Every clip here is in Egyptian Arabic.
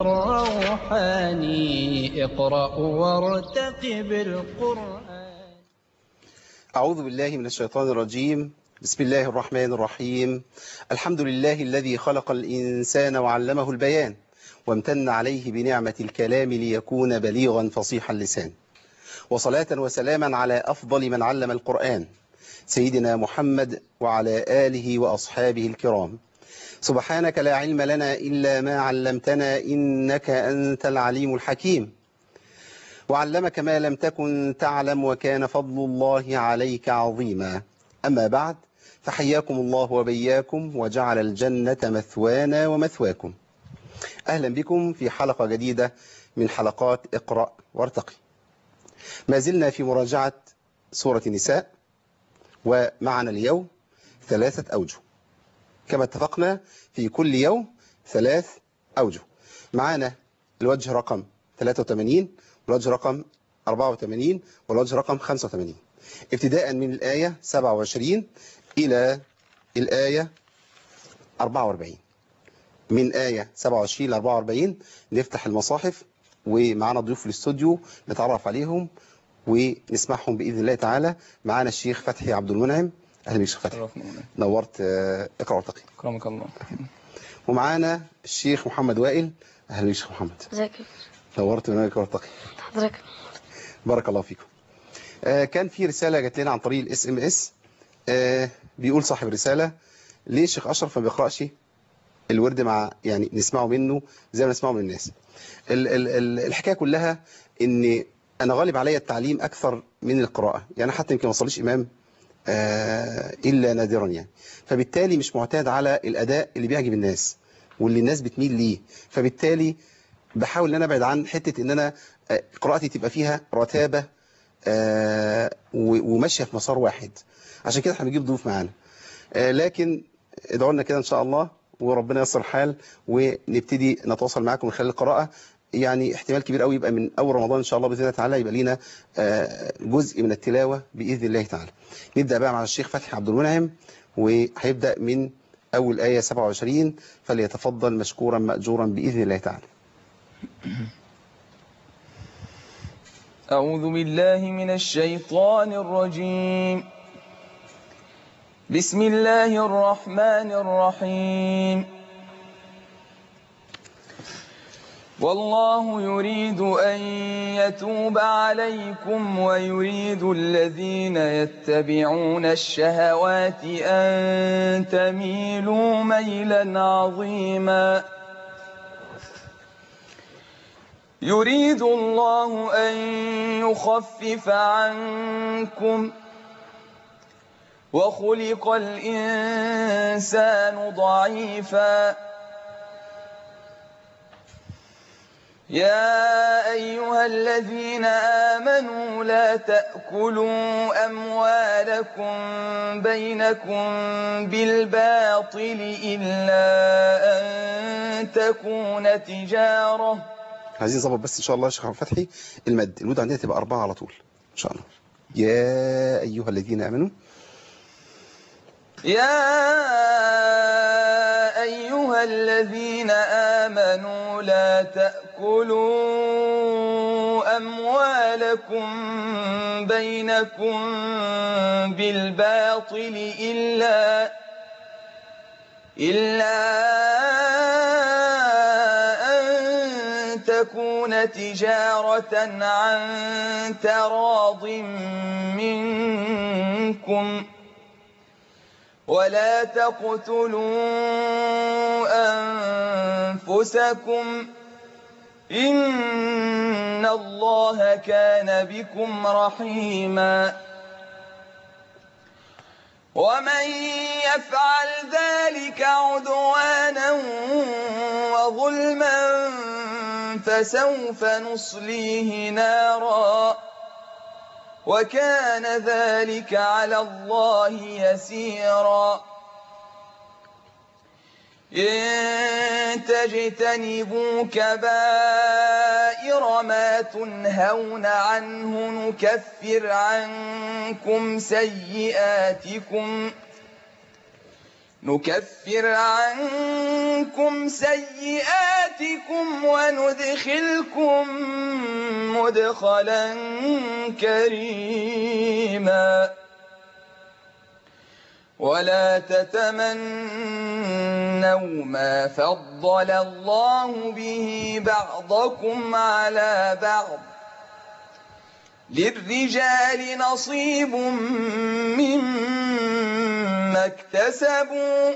الروحاني اقرأ وارتقب القرآن أعوذ بالله من الشيطان الرجيم بسم الله الرحمن الرحيم الحمد لله الذي خلق الإنسان وعلمه البيان وامتن عليه بنعمة الكلام ليكون بليغا فصيح اللسان وصلاة وسلاما على أفضل من علم القرآن سيدنا محمد وعلى آله وأصحابه الكرام سبحانك لا علم لنا إلا ما علمتنا إنك أنت العليم الحكيم وعلمك ما لم تكن تعلم وكان فضل الله عليك عظيما أما بعد فحياكم الله وبياكم وجعل الجنة مثوانا ومثواكم أهلا بكم في حلقة جديدة من حلقات اقرأ وارتقي ما زلنا في مراجعة سورة النساء ومعنا اليوم ثلاثة أوجه كما اتفقنا في كل يوم ثلاث أوجه معنا الوجه رقم 83 والوجه رقم 84 والوجه رقم 85 ابتداء من الآية 27 إلى الآية 44 من آية 27 ل 44 نفتح المصاحف ومعنا ضيوف في الاستوديو نتعرف عليهم ونسمعهم بإذن الله تعالى معنا الشيخ فتحي عبد المنعم أهلا بك شيخ فتحي شرفنا والله. نورت آه، اقرأ وارتقي اكرمك الله ومعانا الشيخ محمد وائل أهلا بك شيخ محمد ازيك نورت برنامج اقرأ وارتقي حضرتك بارك الله فيكم آه، كان في رسالة جات لنا عن طريق الاس ام اس بيقول صاحب الرسالة ليه الشيخ أشرف ما بيقرأش الورد مع يعني نسمعه منه زي ما نسمعه من الناس ال ال ال الحكاية كلها ان انا غالب عليا التعليم اكثر من القراءة يعني حتى يمكن ما اصليش امام آه الا نادرا يعني فبالتالي مش معتاد على الاداء اللي بيعجب الناس واللي الناس بتميل ليه فبالتالي بحاول ان انا ابعد عن حتة ان انا آه، قراءتي تبقى فيها رتابة آه، و- وماشية في مسار واحد عشان كده احنا بنجيب ضيوف معانا آه، لكن ادعوا لنا كده ان شاء الله وربنا ييسر الحال ونبتدي نتواصل معاكم من خلال القراءة يعني احتمال كبير قوي يبقى من اول رمضان ان شاء الله باذن الله تعالى يبقى لينا آه، جزء من التلاوة باذن الله تعالى نبدا بقى مع الشيخ فتحي عبد المنعم وهيبدا من اول ايه 27 فليتفضل مشكورا ماجورا باذن الله تعالى أعوذ بالله من الشيطان الرجيم بسم الله الرحمن الرحيم والله يريد أن يتوب عليكم ويريد الذين يتبعون الشهوات أن تميلوا ميلا عظيما يريد الله أن يخفف عنكم وخلق الإنسان ضعيفا يا أيها الذين آمنوا لا تأكلوا أموالكم بينكم بالباطل إلا أن تكون تجارة عايزين نظبط بس ان شاء الله يا شيخ عبد الفتحي المد المد عندنا تبقى أربعة على طول ان شاء الله يا ايها الذين امنوا يا أيها الذين آمنوا لا تأكلوا أموالكم بينكم بالباطل إلا إلا أن تكون تجارة عن تراض منكم ولا تقتلوا أنفسكم إن الله كان بكم رحيما ومن يفعل ذلك عدوانا وظلما فسوف نصليه نارا وكان ذلك على الله يسيرا إن تجتنبوا كبائر ما تنهون عنه نكفر عنكم سيئاتكم نكفر عنكم سيئاتكم وندخلكم مدخلا كريما ولا تتمنوا ما فضل الله به بعضكم على بعض للرجال نصيب مما اكتسبوا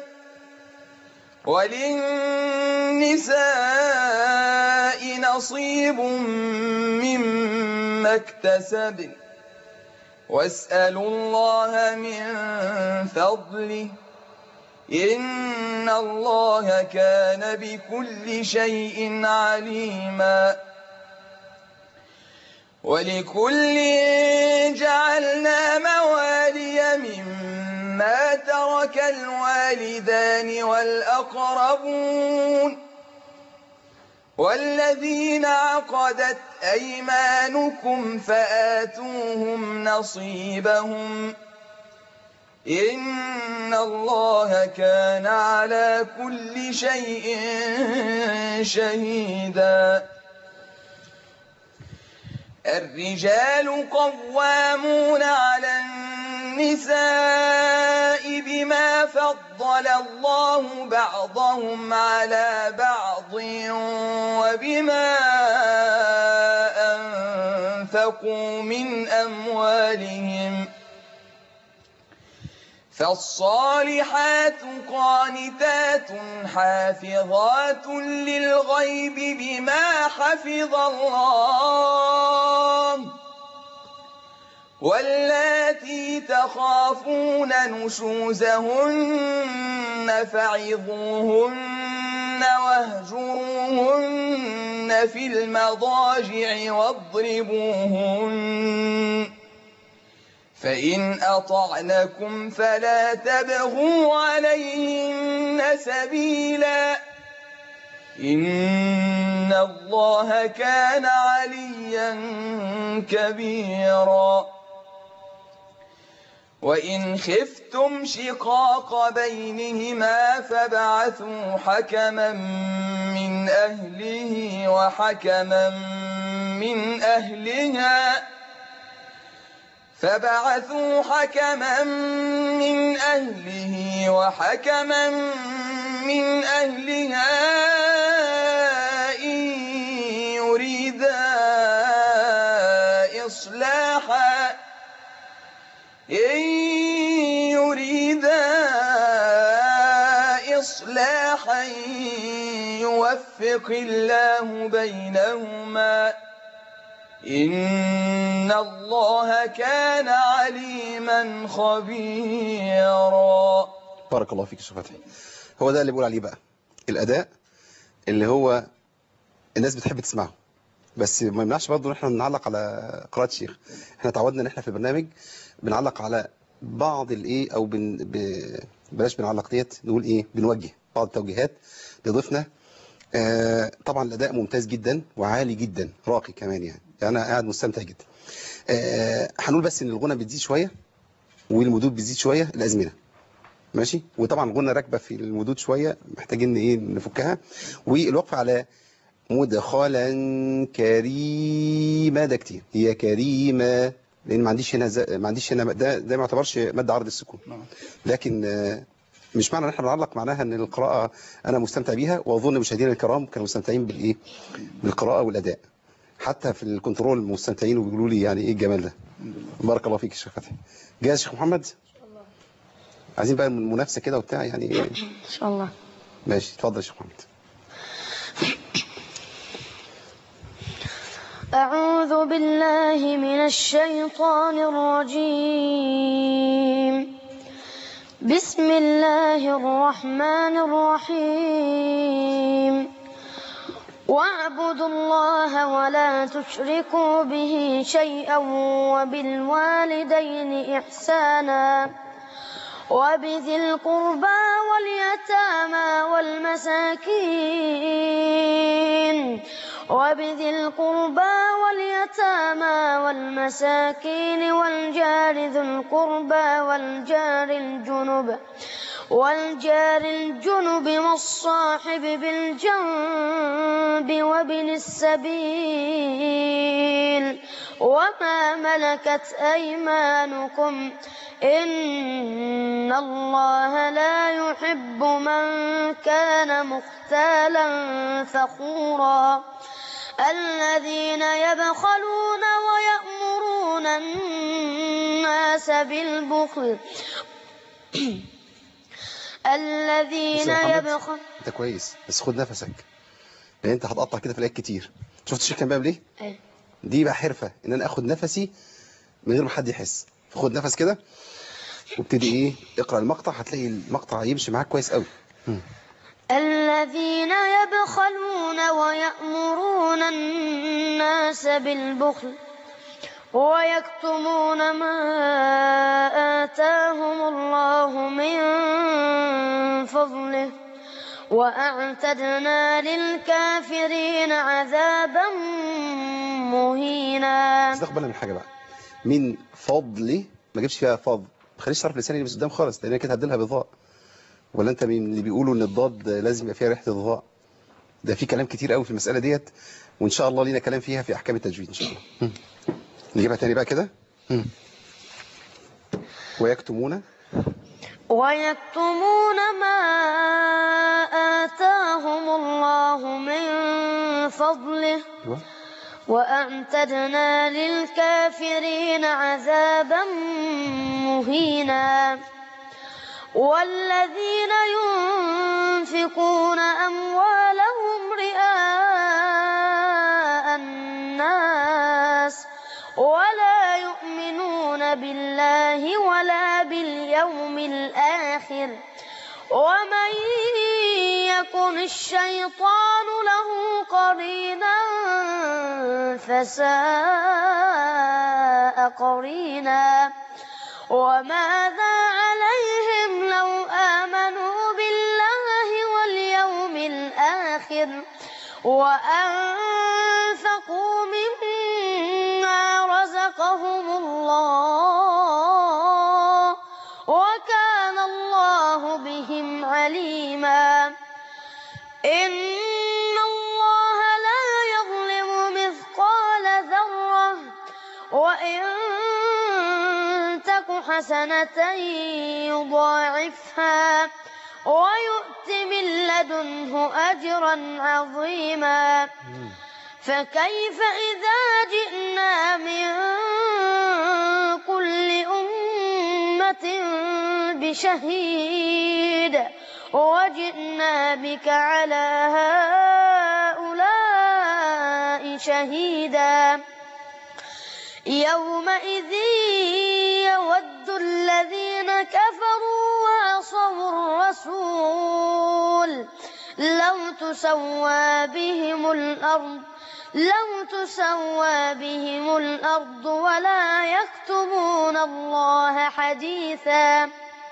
وللنساء نصيب مما اكتسبن واسألوا الله من فضله إن الله كان بكل شيء عليما ولكل جعلنا موالي مما ترك الوالدان والأقربون والذين عقدت أيمانكم فآتوهم نصيبهم إن الله كان على كل شيء شهيدا الرجال قوامون على النساء بما فضل الله بعضهم على بعض وبما أنفقوا من أموالهم فالصالحات قانتات حافظات للغيب بما حفظ الله واللاتي تخافون نشوزهن فعظوهن واهجروهن في المضاجع واضربوهن فإن أطعنكم فلا تبغوا عليهن سبيلا إن الله كان عليا كبيرا وإن خفتم شقاق بينهما فابعثوا حكما من أهله وحكما من أهلها فبعثوا حكما من أهله وحكما من أهلها إن يريدا إصلاحا إن يريدا إصلاحا يوفق الله بينهما إن الله كان عليما خبيرا بارك الله فيك يا شيخ فتحي هو ده اللي بقول عليه بقى الأداء اللي هو الناس بتحب تسمعه بس ما يمنعش برضه ان احنا نعلق على قراءة الشيخ احنا تعودنا ان احنا في البرنامج بنعلق على بعض الايه او بن ب... بلاش بنعلق ديت نقول ايه بنوجه بعض التوجيهات لضيفنا آه طبعا الاداء ممتاز جدا وعالي جدا راقي كمان يعني يعني انا قاعد مستمتع جدا آه هنقول بس ان الغنى بتزيد شويه والمدود بتزيد شويه الازمنه ماشي وطبعا الغنى راكبه في المدود شويه محتاجين ايه نفكها والوقف على مدخلا كريمه ده كتير هي كريمه لان ما عنديش هنا ز... ما عنديش هنا ده ده ما يعتبرش مد عرض السكون لكن آه مش معنى ان احنا بنعلق معناها ان القراءه انا مستمتع بيها واظن مشاهدينا الكرام كانوا مستمتعين بالايه بالقراءه والاداء حتى في الكنترول مستمتعين وبيقولوا لي يعني ايه الجمال ده بارك الله فيك يا شيخ فتحي جاهز يا شيخ محمد عايزين بقى منافسه كده وبتاع يعني إن شاء الله ماشي اتفضل يا شيخ محمد أعوذ بالله من الشيطان الرجيم بسم الله الرحمن الرحيم واعبدوا الله ولا تشركوا به شيئا وبالوالدين إحسانا وبذي القربى واليتامى والمساكين وبذي القربى واليتامى والمساكين والجار ذي القربى والجار الجنب والجار الجنب والصاحب بالجنب وابن السبيل وما ملكت أيمانكم إن الله لا يحب من كان مختالا فخورا الذين يبخلون ويأمرون الناس بالبخل الذين بص يا محمد. يبخلون انت كويس بس خد نفسك لان انت هتقطع كده في الايات كتير شفت الشيخ كان بيعمل ايه أيوة. دي بقى حرفه ان انا اخد نفسي من غير ما حد يحس فخد نفس كده وابتدي ايه اقرا المقطع هتلاقي المقطع يمشي معاك كويس قوي الذين يبخلون ويأمرون الناس بالبخل ويكتمون ما آتاهم الله من فضله وأعتدنا للكافرين عذابا مهينا بس تاخد بالك من حاجه بقى من فضلي ما جبش فيها فضل ما تخليش طرف لساني يلبس قدام خالص لان أنا كده هديلها بضاء ولا انت من اللي بيقولوا ان الضاد لازم يبقى فيها ريحه الضاء ده في كلام كتير قوي في المساله ديت وان شاء الله لينا كلام فيها في احكام التجويد ان شاء الله هم. نجيبها تاني بقى كده هم. ويكتمون ويكتمون ما آتاهم الله من فضله أيوة. وأعتدنا للكافرين عذابا مهينا والذين ينفقون أموالهم رئاء الناس ولا يؤمنون بالله ولا باليوم الآخر ومن يكن الشيطان له قرينا فساء قرينا وماذا عليهم لو آمنوا بالله واليوم الآخر وأنفقوا مما رزقهم الله وكان الله بهم عليما إن الله لا يظلم مثقال ذرة وإن تك حسنة يضاعفها ويؤت من لدنه أجرا عظيما فكيف إذا جئنا من كل أمة بشهيد وجئنا بك على هؤلاء شهيدا يومئذ يود الذين كفروا وعصوا الرسول لو تسوى بهم الأرض لو تسوى بهم الأرض ولا يكتمون الله حديثا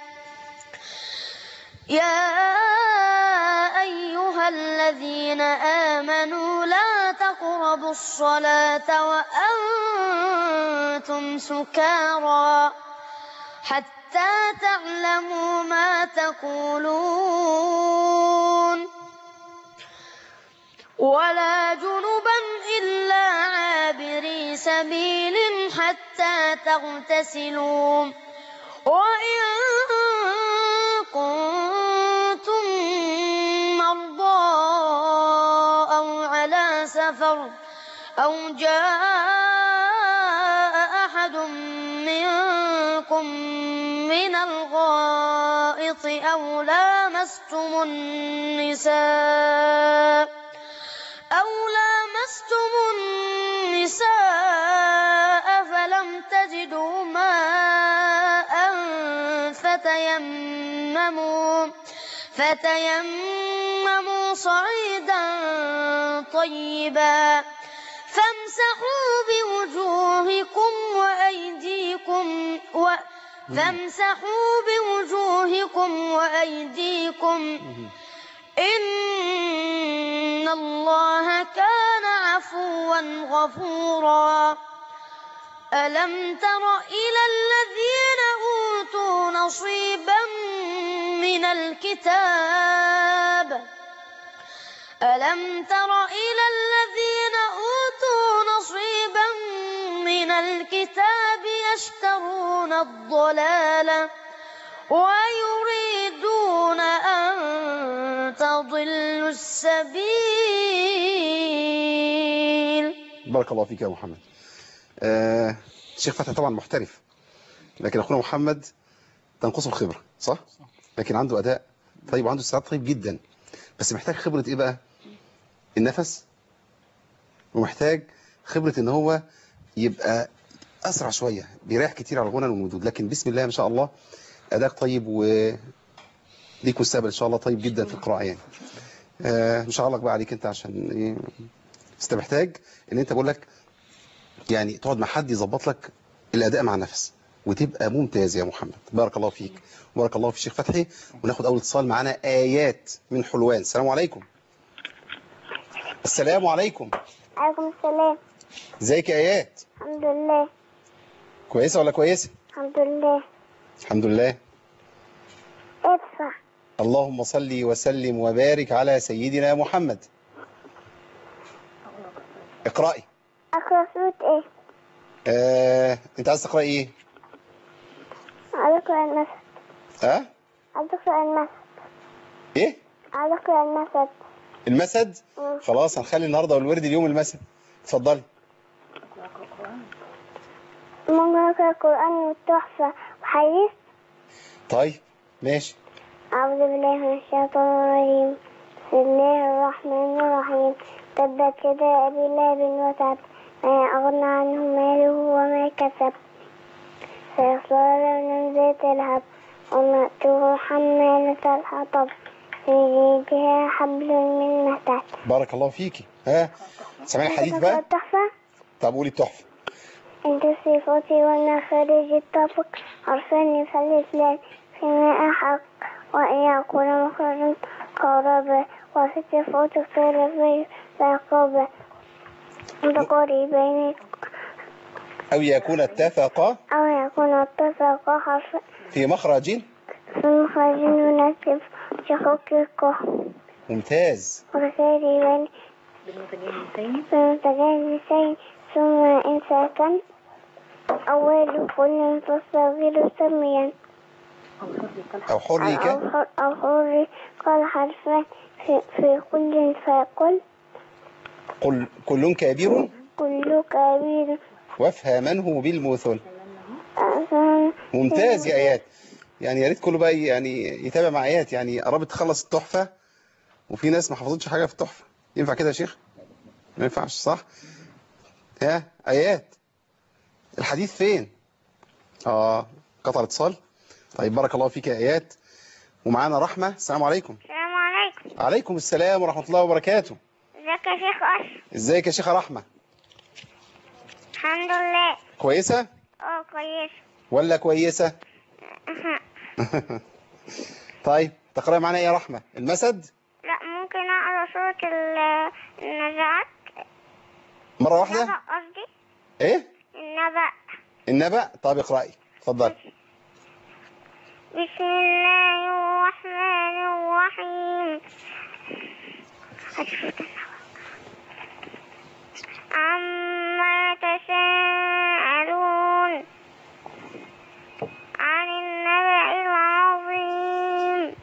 يا أيها الذين آمنوا لا تقربوا الصلاة وأنتم سكارى حتى تعلموا ما تقولون ولا جنبا إلا عابري سبيل حتى تغتسلوا وإن كنتم مرضى أو على سفر أو جاء أحد منكم من الغائط أو لامستم النساء أو لامستم النساء فلم تجدوا ماء فتيمموا فتيمموا صعيدا طيبا فامسحوا بوجوهكم وأيديكم و فامسحوا بوجوهكم وأيديكم إن الله كان عفوا غفورا ألم تر إلى الذين أوتوا نصيبا من الكتاب ألم تر إلى الذين أوتوا نصيبا من الكتاب يشترون الضلالة ويريدون أن تضلوا السبيل بارك الله فيك يا محمد آه الشيخ فتحي طبعا محترف لكن اخونا محمد تنقصه الخبره صح لكن عنده اداء طيب وعنده استعداد طيب جدا بس محتاج خبره ايه بقى النفس ومحتاج خبره ان هو يبقى اسرع شويه بيريح كتير على الغنى والمدود لكن بسم الله ما شاء الله اداء طيب و ليك مستقبل ان شاء الله طيب جدا في القراءه يعني آه مش هعلق بقى عليك انت عشان ايه بس انت محتاج ان انت بقول لك يعني تقعد مع حد يظبط لك الاداء مع النفس وتبقى ممتاز يا محمد بارك الله فيك بارك الله في الشيخ فتحي وناخد اول اتصال معانا ايات من حلوان السلام عليكم السلام عليكم عليكم السلام ازيك يا ايات الحمد لله كويسه ولا كويسه الحمد لله الحمد لله ادفع اللهم صل وسلم وبارك على سيدنا محمد اقرأي اقرا سورة ايه آه، انت عايز تقرأي ايه عايز اقرا المسد ها عايز اقرا المسد ايه عايز اقرا المسد المسد مم. خلاص هنخلي النهارده والورد اليوم المسد اتفضلي ممكن اقرا القرآن والتحفة وحديث طيب ماشي أعوذ بالله من الشيطان الرجيم بسم الله الرحمن الرحيم تبت يدا أبي لهب وتب ما أغنى عنه ماله وما كسب سيصلى نارا ذات لهب وامرأته حمالة الحطب في جيدها حبل من مسد بارك الله فيكي ها سامعين الحديث بقى التحفة طب قولي التحفة عند الصفات والمخارج الطفق حرفان فالإسلام فيما أحق وإن يكون مخرج قرابة وفي صفات اختلافين فعقابة متقاربين أو يكون اتفق أو يكون اتفق حرف في مخرج في مخرج مناسب شقيقه ممتاز متقاربين بمتجانسين ثم إن سكن أول كل فالصغير سميا أو حرك أو حر أو حر قال حرفان في, في كل فيقل قل كل كبير كل كبير وافهمنه بالمثل أفهم ممتاز يا ايات يعني يا ريت كله بقى يعني يتابع مع ايات يعني قربت تخلص التحفه وفي ناس ما حفظتش حاجه في التحفه ينفع كده يا شيخ ما ينفعش صح ها ايات الحديث فين اه قطع الاتصال طيب بارك الله فيك يا ايات ومعانا رحمه السلام عليكم السلام عليكم عليكم السلام ورحمه الله وبركاته ازيك يا شيخ أشرف ازيك يا شيخه رحمه الحمد لله كويسه اه كويس ولا كويسه طيب تقرأ معانا ايه يا رحمه المسد لا ممكن أقرأ سورة ال- النزعات مره واحده النبأ قصدي ايه النبأ النبأ طب اقرأي اتفضلي بسم الله الرحمن الرحيم عما تساءلون عن النبأ العظيم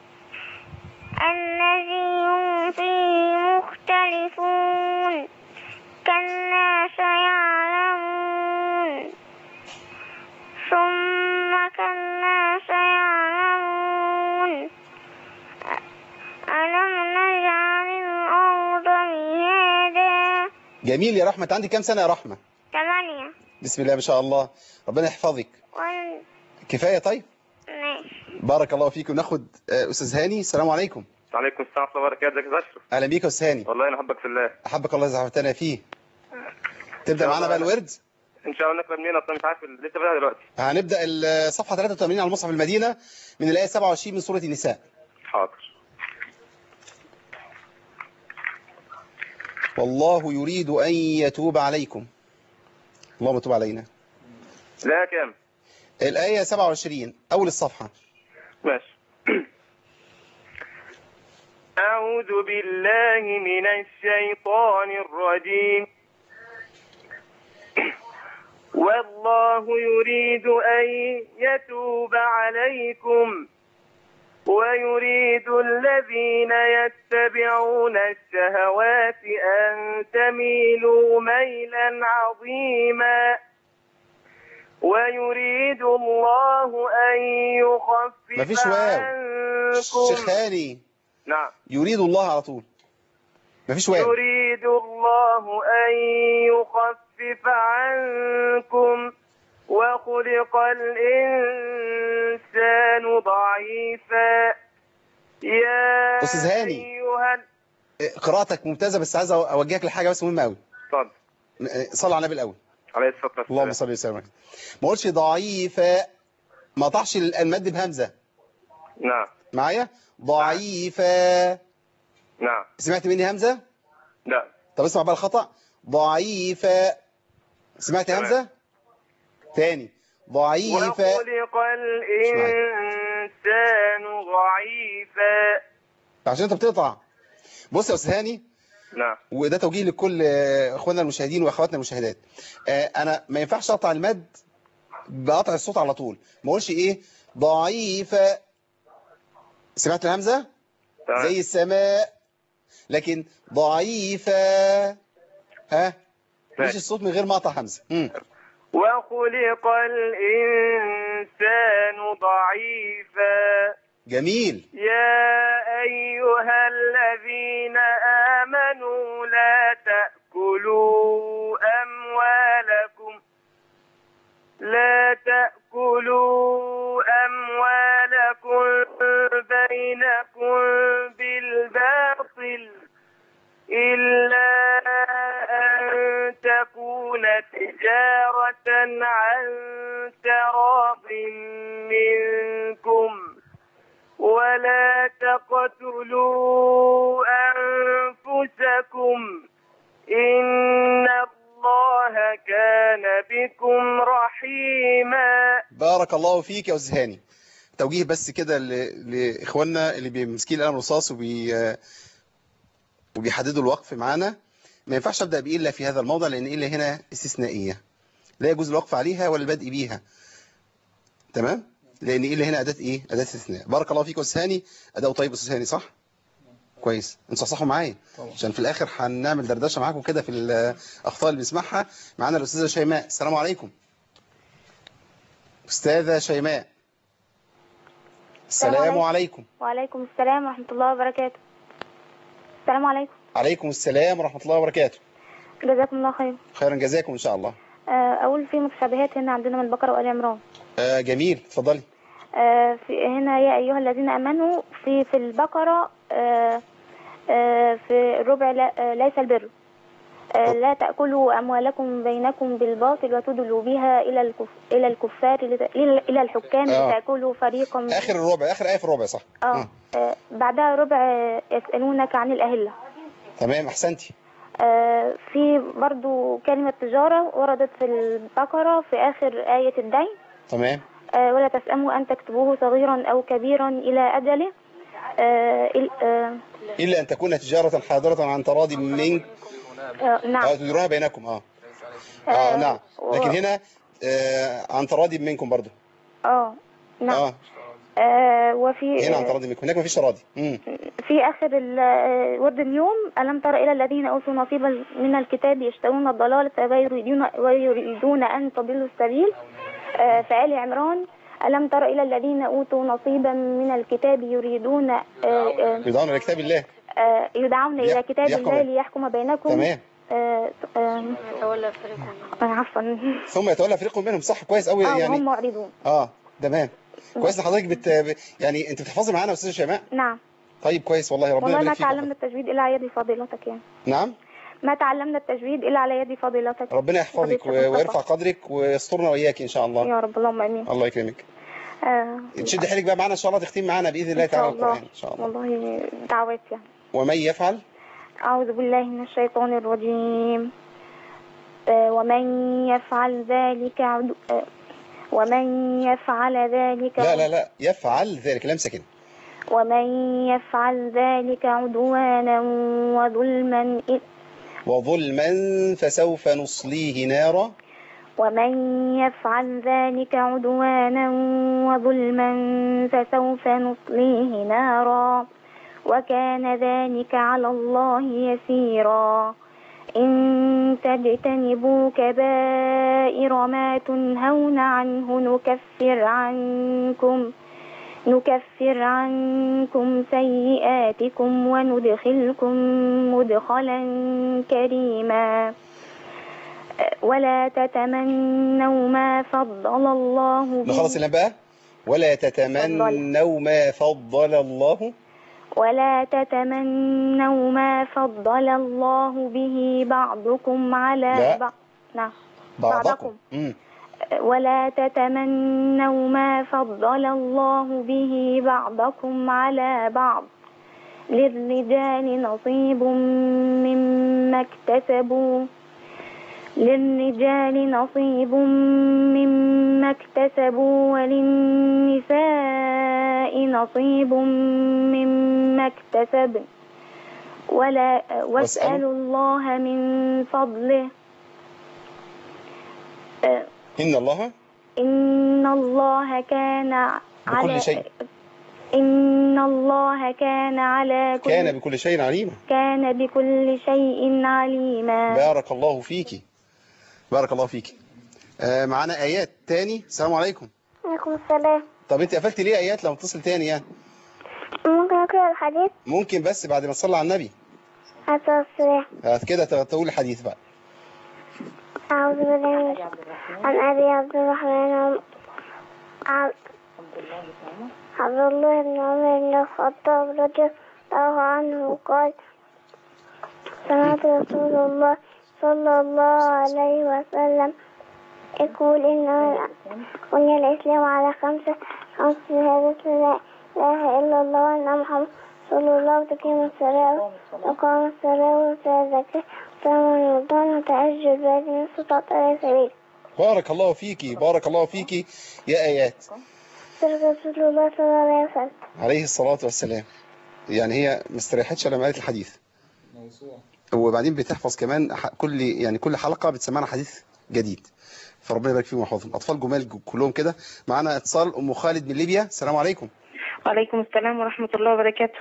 الذي هم فيه مختلفون كلا سيعلمون ثم كلا سيعلمون ألم نجعل الأرض مهادا جميل يا رحمة انت عندك كام سنة يا رحمة ثمانية بسم الله ما شاء الله ربنا يحفظك وال كفاية طيب ماشي بارك الله فيكم ناخد آه، أستاذ هاني السلام عليكم وعليكم السلام ورحمة الله وبركاته ازيك يا أشرف أهلا بيك يا أستاذ هاني والله أنا أحبك في الله أحبك الله زعفتنا فيه تبدأ معانا بقى الورد إن شاء الله نقرأ منين أصلا مش عارف لسه بدأ دلوقتي هنبدأ الصفحة 83 على المصحف المدينة من الآية 27 من سورة النساء حاضر والله يريد أن يتوب عليكم اللهم تب علينا لا كام الآية 27 أول الصفحة ماشي أعوذ بالله من الشيطان الرجيم والله يريد أن يتوب عليكم ويريد الذين يتبعون الشهوات أن تميلوا ميلا عظيما ويريد الله أن يخفف مفيش واو. عنكم شيخاني نعم يريد الله على طول مفيش واو يريد الله أن يخفف عنكم وخلق الإنسان ضعيفا يا أستاذ هاني. أيها ال- قراءتك ممتازة بس عايز أوجهك لحاجة بس مهمة قوي اتفضل صلى على النبي الأول عليه الصلاة والسلام اللهم صل وسلم عليه. ما قلتش ضعيفة ما قطعش المد بهمزة نعم معايا ضعيفة نعم سمعت مني همزة لا طب اسمع بقى الخطأ ضعيفة سمعت تمام. همزة تاني ضعيفة وخلق الإنسان ضعيفا عشان انت بتقطع بص يا استاذ هاني نعم وده توجيه لكل آه، اخواننا المشاهدين واخواتنا المشاهدات آه، انا ما ينفعش اقطع المد بقطع الصوت على طول ما اقولش ايه ضعيفة سمعت الهمزة تمام زي السماء لكن ضعيفة ها مش ماشي. الصوت من غير ما اقطع همزة مم. وخلق الإنسان ضعيفا جميل يا أيها الذين آمنوا لا تأكلوا أموالكم لا تأكلوا أموالكم بينكم بالباطل إلا أن تكون تجارة عن تراض منكم ولا تقتلوا أنفسكم إن الله كان بكم رحيما بارك الله فيك يا استاذ هاني توجيه بس كده ل- لاخواننا اللي بيمسكين القلم الرصاص وبي وبيحددوا الوقف معانا ما ينفعش ابدا بالا في هذا الموضع لان الا هنا استثنائيه لا يجوز الوقف عليها ولا البدء بيها تمام لان الا هنا اداه ايه اداه استثناء بارك الله فيك يا استاذ هاني اداء طيب يا استاذ هاني صح كويس انتوا صحصحوا معايا عشان في الاخر هنعمل دردشه معاكم كده في الاخطاء اللي بنسمعها معانا الاستاذه شيماء السلام عليكم استاذه شيماء السلام السلام عليكم. عليكم وعليكم السلام ورحمة الله وبركاته السلام عليكم عليكم السلام ورحمه الله وبركاته جزاكم الله خير خيرا جزاكم ان شاء الله آه، أقول في متشابهات هنا عندنا من البقرة وآل عمران آه جميل اتفضلي آه، في هنا يا أيها الذين آمنوا في في البقرة آه، آه، في الربع لا- آه، ليس البر آه، لا تأكلوا أموالكم بينكم بالباطل وتدلوا بها إلى الكف إلى الكفار لت- إلى إلى الحكام آه. لتأكلوا فريقا من- اخر الربع اخر ايه في الربع صح آه. مم. آه، بعدها ربع آه، يسألونك عن الأهلة تمام احسنتي آه، في برضو كلمة تجارة وردت في البقرة في آخر آية الدين تمام آه، ولا تسأموا أن تكتبوه صغيرا أو كبيرا إلى أجله آه، ال- آه، الا ان تكون تجاره حاضره عن تراضي منك آه، نعم اه تديروها بينكم اه اه آه، نعم و- لكن هنا آه عن تراضي منكم برضو اه نعم اه آه، وفي هنا عن تراضي منكم هناك مفيش تراضي امم في آخر ال- آه، ورد اليوم ألم تر إلى الذين أوتوا نصيبا من الكتاب يشترون الضلالة ويريدون, ويريدون أن تضلوا السبيل آه، في آل عمران ألم تر إلى الذين أوتوا نصيبا من الكتاب يريدون آه، آه، يدعون الى كتاب الله آه، يدعون إلى ليح- كتاب ليحكم الله بين- ليحكم بينكم تمام آه، آه، آه، عفوا ثم يتولى فريق منهم صح كويس قوي اه وهم يعني معرضون اه تمام كويس ان حضرتك بت... ب- يعني انت بتحفظي معانا يا استاذه شيماء نعم طيب كويس والله ربنا والله ما يبارك فيك تعلمنا التجويد إلا على يد فضيلتك يعني نعم ما تعلمنا التجويد إلا على يد فضيلتك ربنا يحفظك فضيلة و- ويرفع قدرك ويسترنا واياك ان شاء الله يا رب اللهم امين الله يكرمك آه، تشد حيلك بقى معانا ان شاء الله تختم معانا باذن الله إن شاء تعالى الله. القران ان شاء الله والله دعوات يعني ومن يفعل أعوذ بالله من الشيطان الرجيم آه، ومن يفعل ذلك عدو آه، ومن يفعل ذلك لا لا لا يفعل ذلك لمسه كده ومن يفعل ذلك عدوانا وظلما إ- وظلما فسوف نصليه نارا ومن يفعل ذلك عدوانا وظلما فسوف نصليه نارا وكان ذلك على الله يسيرا إن تجتنبوا كبائر ما تنهون عنه نكفر عنكم نكفر عنكم سيئاتكم وندخلكم مدخلا كريما ولا تتمنوا ما فضل الله به نخلص اللي بقى ولا تتمنوا ما فضل الله ولا تتمنوا ما فضل الله به بعضكم على لا. بعض نعم بعضكم مم. ولا تتمنوا ما فضل الله به بعضكم على بعض للرجال نصيب مما اكتسبوا للرجال نصيب مما اكتسبوا وللنساء نصيب مما اكتسبن ولا واسألوا الله من فضله آه، إن الله إن الله كان على بكل شيء إن الله كان على كل كان بكل شيء عليما كان بكل شيء عليما بارك الله فيكي بارك الله فيكي آه معانا آيات تاني السلام عليكم عليكم السلام طب انت قفلت ليه آيات لما اتصل تاني يعني ممكن أقرأ الحديث ممكن بس بعد ما تصلي على النبي حتى الصلاة آه كده تقول الحديث بقى أعوذ بالله من الش- عن أبي عبد الرحمن عن عن- عبد الله بن عمر بن الخطاب رضي الله عنه قال سمعت رسول الله صلى الله عليه وسلم يقول إن بني الإسلام على خمسة خمس شهادة لا إله إلا الله وأن محمد صلى الله وتقيم الصلاة وقام الصلاة وآتى الزكاة وصام رمضان وتهجد بعد من استطاع إلى سبيل بارك الله فيكي بارك الله فيكي يا آيات صدق رسول الله صلى الله عليه وسلم عليه الصلاة والسلام يعني هي ما استريحتش لما قالت الحديث وبعدين بتحفظ كمان ح- كل يعني كل حلقة بتسمعنا حديث جديد فربنا يبارك فيهم ويحفظهم أطفال جمال ج- كلهم كده معانا اتصال أم خالد من ليبيا السلام عليكم وعليكم السلام ورحمة الله وبركاته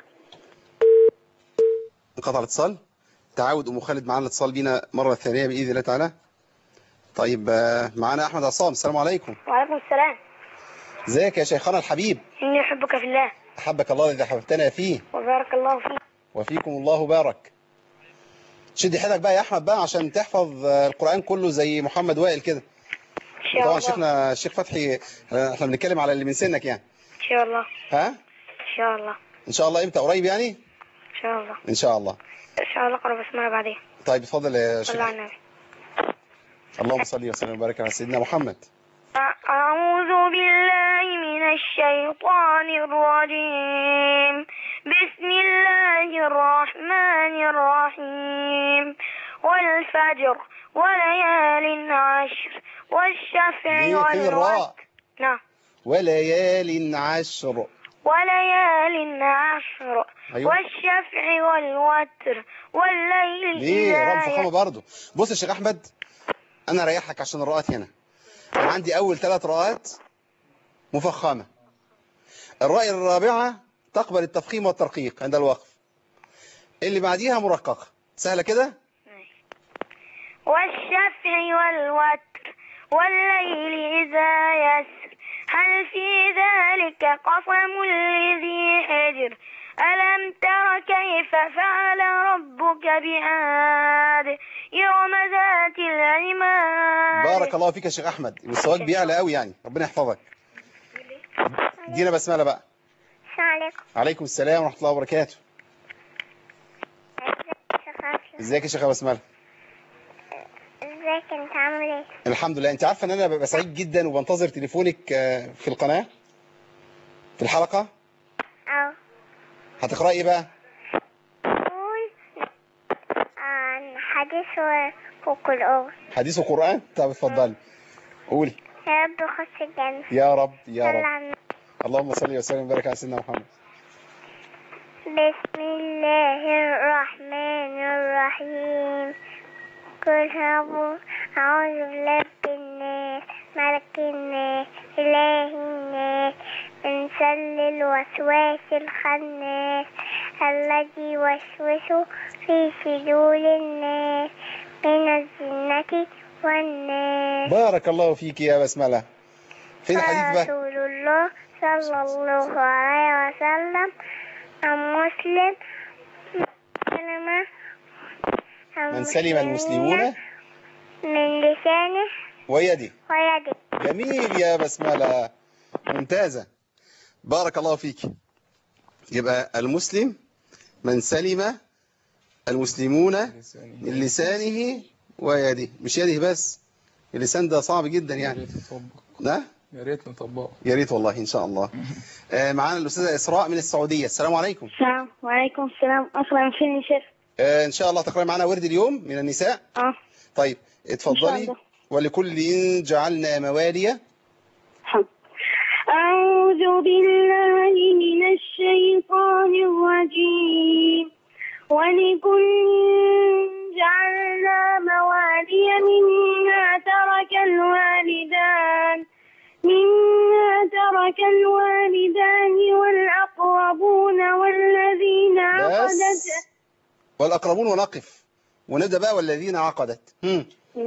انقطع الاتصال تعاود أم خالد معانا الاتصال بينا مرة ثانية بإذن الله تعالى طيب آه، معانا أحمد عصام السلام عليكم وعليكم السلام ازيك يا شيخنا الحبيب إني أحبك في الله أحبك الله الذي حببتنا فيه وبارك الله فيك وفيكم الله بارك شد حيلك بقى يا احمد بقى عشان تحفظ آه، القرآن كله زي محمد وائل كده إن شاء طبعا الله شيخنا الشيخ فتحي آه، احنا بنتكلم على اللي من سنك يعني إن شاء الله ها إن شاء الله ان شاء الله امتى قريب يعني إن شاء الله ان شاء الله إن شاء الله أقرأ بسمها بعدين طيب اتفضل يا صلى شيخ على النبي اللهم صل وسلم وبارك على سيدنا محمد أعوذ بالله من الشيطان الرجيم بسم الله الرحمن الرحيم والفجر وليال عشر والشفع ليه في الراء والوتر نعم وليال عشر وليال عشر أيوة. والشفع والوتر والليل ليه إذا رب فخامه برضه بص يا شيخ احمد انا اريحك عشان الراءات هنا أنا عندي اول ثلاث راءات مفخمه الراء الرابعه تقبل التفخيم والترقيق عند الوقف اللي بعديها مرققه سهله كده والشفع والوتر والليل إذا يسر هل في ذلك قسم لذي حجر ألم تر كيف فعل ربك بآد إرم ذات العماد بارك الله فيك يا شيخ احمد مستواك بيعلى قوي يعني ربنا يحفظك ادينا بسمله بقى السلام عليكم عليكم السلام ورحمه الله وبركاته ازيك يا شيخ بسمله ازيك انت عامل ايه؟ الحمد لله انت عارفه ان انا ببقى سعيد جدا وبنتظر تليفونك آه، في القناه في الحلقه اه هتقراي ايه بقى قول عن حديث حقوق الأرض حديث وقران طب اتفضلي قولي يا رب خش الجنة يا رب يا صلى رب على النبي. اللهم صل وسلم وبارك على سيدنا محمد بسم الله الرحمن الرحيم قل هو أعوذ برب الناس ملك الناس إله الناس من شر الوسواس الخناس الذي يوسوس في صدور الناس من الجنة والناس بارك الله فيك يا بسملة فين الحديث بقى رسول الله صلى الله عليه وسلم عن مسلم سلم من سلم المسلمون من لسانه ويده ويده جميل يا بسملة ممتازة بارك الله فيك يبقى المسلم من سلم المسلمون من لسانه ويده مش يده بس اللسان ده صعب جدا يا يعني ريت نطبق ده يا ريت نطبقه يا ريت والله ان شاء الله آه، معانا الاستاذه اسراء من السعوديه السلام عليكم السلام وعليكم السلام أقرأ فين يا شيخ آه، ان شاء الله تقرأي معانا ورد اليوم من النساء اه طيب إن اتفضلي شاء الله. ولكل جعلنا مواليا حمد. أعوذ بالله من الشيطان الرجيم ولكل جعلنا موالي مما ترك الوالدان مما ترك الوالدان والأقربون والذين عقدت بس والأقربون ونقف ونبدأ بقى والذين عقدت هم.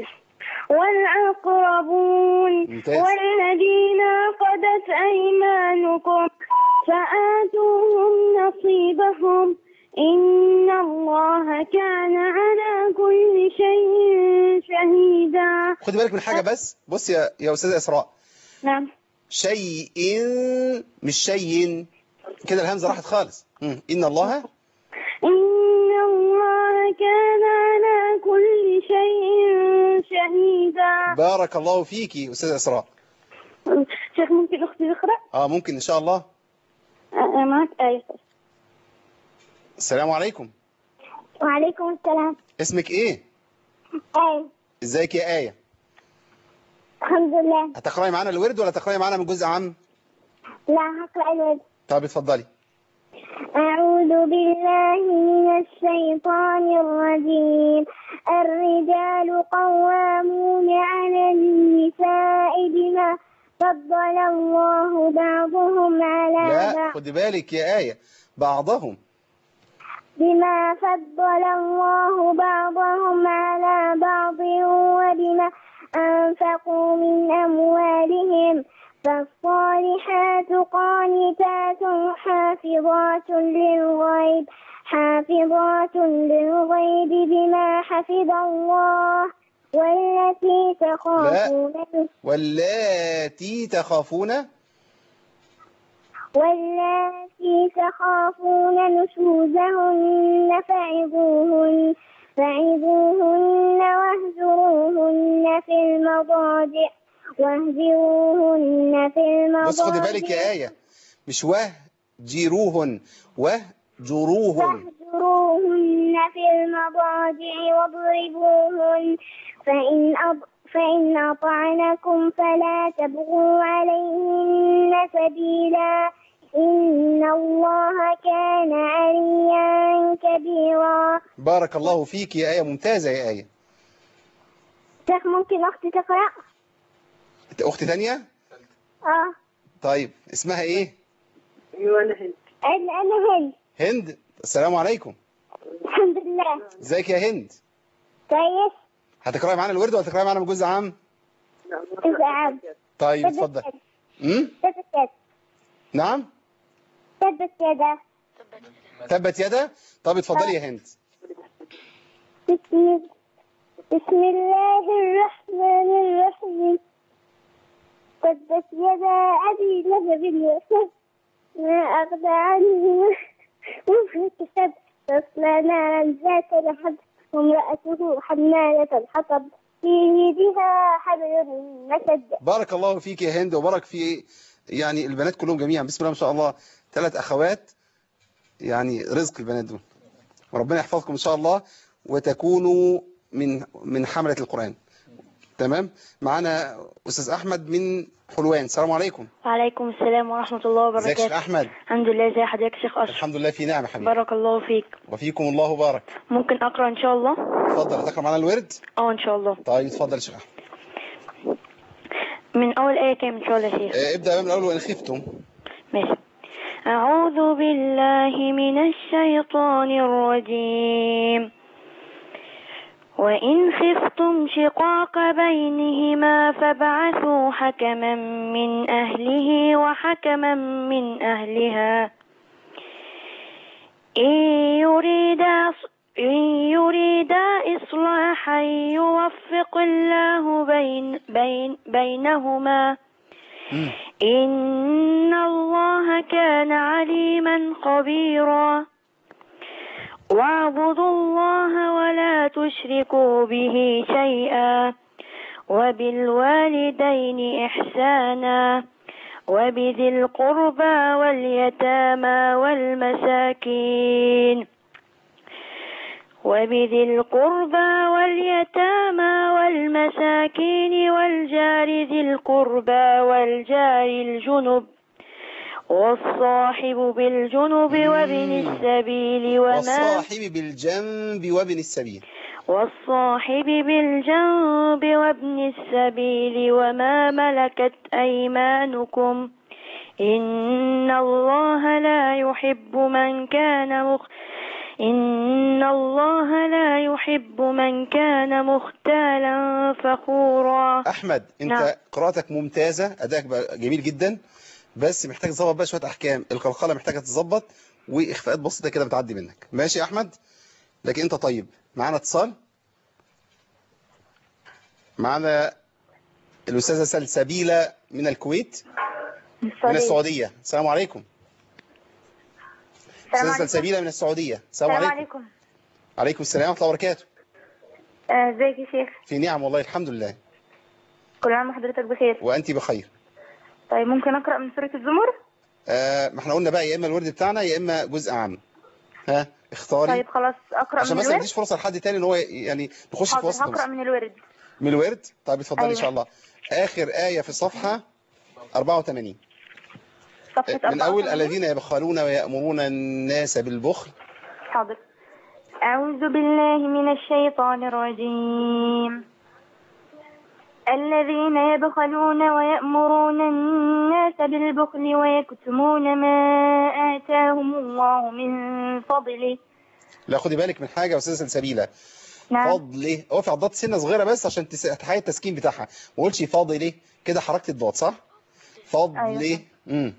والأقربون ممتاز. والذين عقدت أيمانكم فآتوهم نصيبهم إن الله كان على كل شيء شهيدا خدي بالك من حاجة بس بص يا يا أستاذة إسراء نعم شيء مش شيء كده الهمزة راحت خالص هم. إن الله إن الله كان على كل شيء شهيدا بارك الله فيكي أستاذة إسراء شيخ ممكن أختي تقرأ آه ممكن إن شاء الله أنا معك آية السلام عليكم وعليكم السلام اسمك إيه آية إزيك يا آية الحمد لله هتقرأي معانا الورد ولا تقرأي معانا من جزء عام لا هقرأ الورد طب اتفضلي أعوذ بالله من الشيطان الرجيم الرجال قوامون على النساء بما فضل الله بعضهم على لا بعض خدي بالك يا آية بعضهم بما فضل الله بعضهم على بعض وبما أنفقوا من أموالهم فالصالحات قانتات حافظات للغيب حافظات للغيب بما حفظ الله والتي تخافون واللاتي تخافون واللاتي تخافون نشوزهن فعظوهن فعظوهن واهجروهن في المضاجع واهجروهن في المضاجع بص خدي بالك يا آية مش وهجروهن وهجروهن واهجروهن في المضاجع واضربوهن فإن أض... فإن أطعنكم فلا تبغوا عليهن سبيلا إن الله كان عليا كبيرا بارك الله فيك يا آية ممتازة يا آية شيخ ممكن أختي تقرأ؟ أنت أخت تانية آه طيب اسمها إيه أنا أنا هند هند السلام عليكم الحمد لله ازيك يا هند كويس هتقرأي معانا الورد ولا تقرأي معانا من جزء عام جزء عام طيب اتفضل امم ثبت يد نعم ثبت يدا تبت يدا طب اتفضلي يا هند بسم بسم الله الرحمن الرحيم تبت يدا أبي لهب وتب ما أغنى عنه وفي كتاب تصلى نارا ذات لهب وامرأته حمالة الحطب في يدها حبل من مسد بارك الله فيك يا هند وبارك في يعني البنات كلهم جميعا بسم الله ما شاء الله ثلاث أخوات يعني رزق البنات دول وربنا يحفظكم إن شاء الله وتكونوا من من حملة القرآن تمام معانا استاذ احمد من حلوان السلام عليكم وعليكم السلام ورحمة الله ازيك يا شيخ وبركاته احمد الحمد لله ازي حضرتك يا شيخ أشرف الحمد لله في نعمه حبيبي بارك الله فيك وفيكم الله بارك ممكن أقرأ إن شاء الله اتفضل هتقرا معانا الورد اه إن شاء الله طيب اتفضل يا شيخ احمد من أول آية كام إن شاء الله يا شيخ آه، ابدا بقى من الاول وان خفتم ماشي أعوذ بالله من الشيطان الرجيم وإن خفتم شقاق بينهما فابعثوا حكما من أهله وحكما من أهلها إن يريدا إن يريدا إصلاحا يوفق الله بين بين بينهما إن الله كان عليما خبيرا واعبدوا الله ولا تشركوا به شيئا وبالوالدين إحسانا وبذي القربى واليتامى والمساكين وبذي القربى واليتامى والمساكين والجار ذي القربى والجار الجنب والصاحب بالجنب وابن السبيل وما والصاحب بالجنب وابن السبيل والصاحب بالجنب وابن السبيل وما ملكت أيمانكم إن الله لا يحب من كان مخ إن الله لا يحب من كان مختالا فخورا احمد انت نعم. قراءتك ممتازه ادائك بقى جميل جدا بس محتاج تظبط بقى شويه احكام القلقله محتاجه تتظبط واخفاءات بسيطه كده بتعدي منك ماشي يا احمد لكن انت طيب معانا اتصال معانا الاستاذه سلسبيله من الكويت من السعوديه السلام عليكم السلام استاذه عليكم. سلسبيله من السعوديه السلام السلام عليكم عليكم عليكم السلام ورحمه الله وبركاته آه، ازيك يا شيخ في نعم والله الحمد لله كل عام وحضرتك بخير وانت بخير طيب ممكن اقرا من سوره الزمر آه ما احنا قلنا بقى يا اما الورد بتاعنا يا اما جزء عام ها اختاري طيب خلاص اقرا عشان من بس ما الورد نديش فرصه لحد تاني ان هو يعني نخش في حاضر وسط هقرا من الورد من الورد طيب اتفضلي ان أيوة. شاء الله اخر ايه في الصفحه 84 صفحه من اول 84. الذين يبخلون ويامرون الناس بالبخل حاضر أعوذ بالله من الشيطان الرجيم الذين يبخلون ويأمرون الناس بالبخل ويكتمون ما آتاهم الله من فضله لا خدي بالك من حاجه يا استاذه سلسبيله نعم فضله اقفي على الضاد سنه صغيره بس عشان تس- تحققي التسكين بتاعها ما قولش فاضله كده حركت الضاد صح فضله أيوة. امم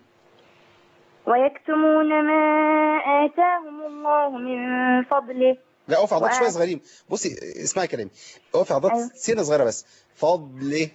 ويكتمون ما آتاهم الله من فضله لا اقفي على الضاد وأ- شويه صغيرين بصي اسمعي كلامي اقفي على الضاد أيوة. سنه صغيره بس فضله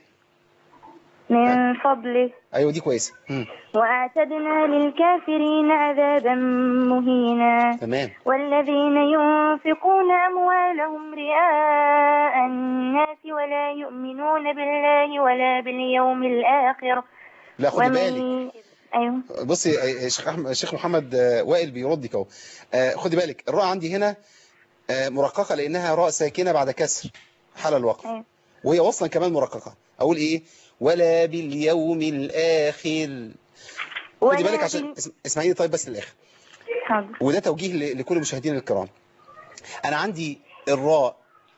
من فضله ايوه دي كويسه امم وأعتدنا للكافرين عذابا مهينا تمام والذين ينفقون أموالهم رئاء الناس ولا يؤمنون بالله ولا باليوم الآخر لا خدي بالك ومن أيوه بصي يا شيخ احمد الشيخ محمد آه، وائل بيردك اهو آه، خدي بالك الراء عندي هنا آه، مرققه لانها راء ساكنه بعد كسر حال الوقف أيوه وهي اصلا كمان مرققه اقول ايه ولا باليوم الاخر خدي ولا بالك عشان بال- اسم- اسمعيني طيب بس للاخر حاضر وده توجيه ل- لكل مشاهدينا الكرام انا عندي الراء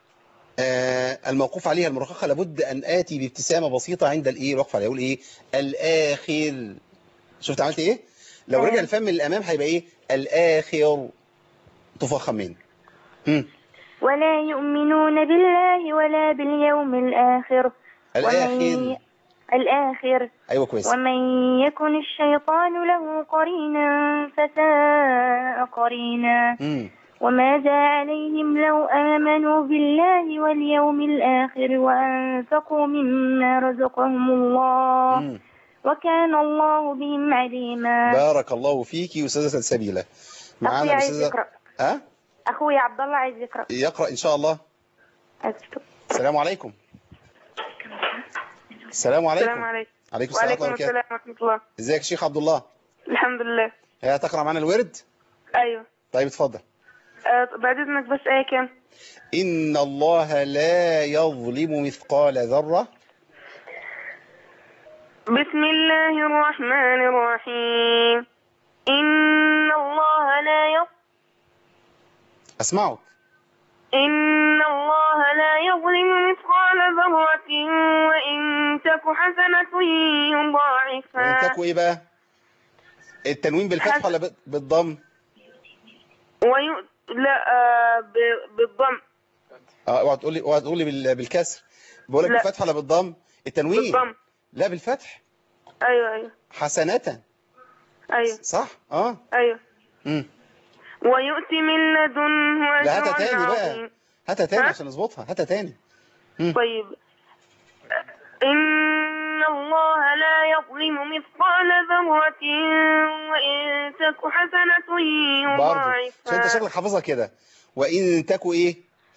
آه الموقوف عليها المرققه لابد ان اتي بابتسامه بسيطه عند الايه الوقف عليها اقول ايه الاخر شفت عملت ايه لو أيوة. رجع الفم للامام هيبقى ايه الاخر تفخم منه مم. ولا يؤمنون بالله ولا باليوم الآخر الاخر ومن الآخر ايوه كويس ومن يكن الشيطان له قرينا فساء قرينا مم. وماذا عليهم لو آمنوا بالله واليوم الآخر وأنفقوا مما رزقهم الله مم. وكان الله بهم عليما بارك الله فيكي استاذه سلسبيله أخوي معانا عايز الاستاذه يقرأ ها أخوي عبد الله عايز يقرأ يقرا ان شاء الله أكتب. السلام عليكم السلام عليكم السلام عليكم عليكم السلام وعليكم ورحمه الله السلام ورحمة الله ازيك يا شيخ عبد الله الحمد لله هي تقرا معانا الورد أيوه طيب اتفضل آه، بعد إذنك بس آية كام إن الله لا يظلم مثقال ذرة بسم الله الرحمن الرحيم إن الله لا يظلم أسمعك إن الله لا يظلم مثقال ذرة وإن تك حسنة وإن يضاعفها تكو إيه بقى التنوين بالفتح حسن. ولا ب- بالضم وي... لا آه، ب... بالضم اه اوعى تقول لي اوعى تقول لي بال- بالكسر بقول لك لا. بالفتح ولا بالضم التنوين بالضم لا بالفتح أيوه أيوه حسنة أيوه صح اه أيوه امم ويؤتي من لدنه لا هاتها أجرا تاني بقى عظيما هاتها تاني ها؟ عشان نظبطها هاتها تاني طيب إن الله لا يظلم مثقال ذرة وإن تك حسنة برضه عشان انت يضاعفها شكلك حافظها كده وان تكو ايه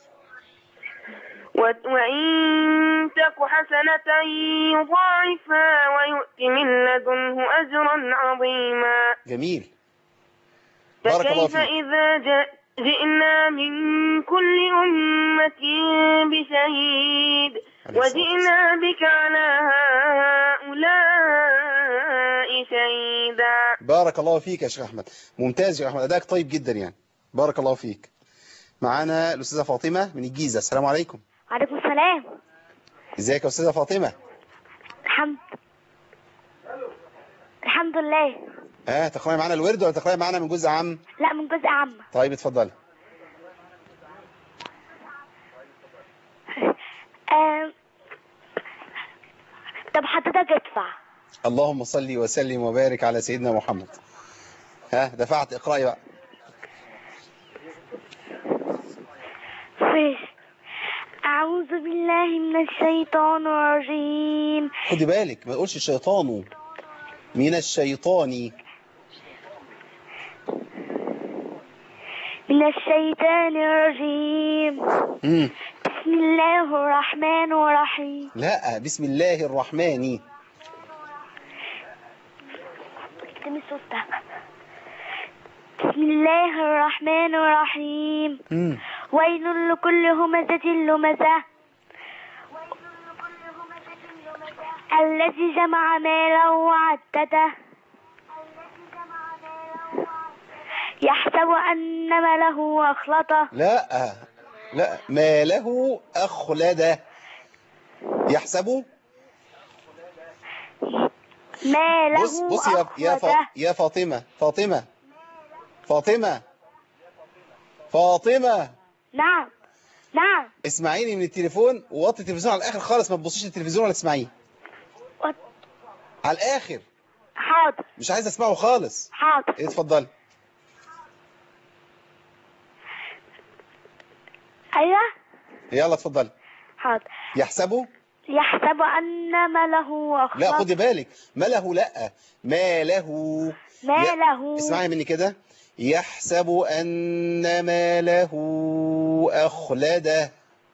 و- وإن تك حسنة يضاعفها ويؤت من لدنه أجرا عظيما جميل بارك الله فكيف فيك إذا جاء جئنا من كل أمة بشهيد عليه الصلاة وجئنا بك على هؤلاء شهيدا بارك الله فيك يا شيخ احمد ممتاز يا شيخ احمد ادائك طيب جدا يعني بارك الله فيك معانا الاستاذه فاطمه من الجيزه السلام عليكم عليكم السلام ازيك يا استاذه فاطمه الحمد الحمد لله ها تقراي معانا الورد ولا تقراي معانا من جزء عام لا من جزء عام طيب اتفضلي آم، طب حضرتك ادفع اللهم صل وسلم وبارك على سيدنا محمد ها دفعت اقراي بقى ماشي أعوذ بالله من الشيطان الرجيم خدي بالك ما تقولش الشيطان من الشيطان من الشيطان الرجيم مم. بسم الله الرحمن الرحيم لا بسم الله الرحمن اكتمي الصوت ده بسم الله الرحمن الرحيم مم. ويل لكل همزة لمزة الذي جمع مالا وعدده يحسب أن ماله أخلطه لا لا ما له أخلد يحسب ماله بص بص يا يا فا أخلطه يا فاطمة فاطمة فاطمة فاطمة نعم نعم اسمعيني من التليفون ووطي التلفزيون على الآخر خالص ما تبصيش التلفزيون ولا تسمعيه وط- على الآخر حاضر مش عايز أسمعه خالص حاضر إيه، اتفضلي أيوة يلا اتفضلي حاضر يحسبه يحسب أن ماله أخلطه لا خدي بالك ما له لا ما له ماله اسمعي مني كده يحسب أن ما له أخلده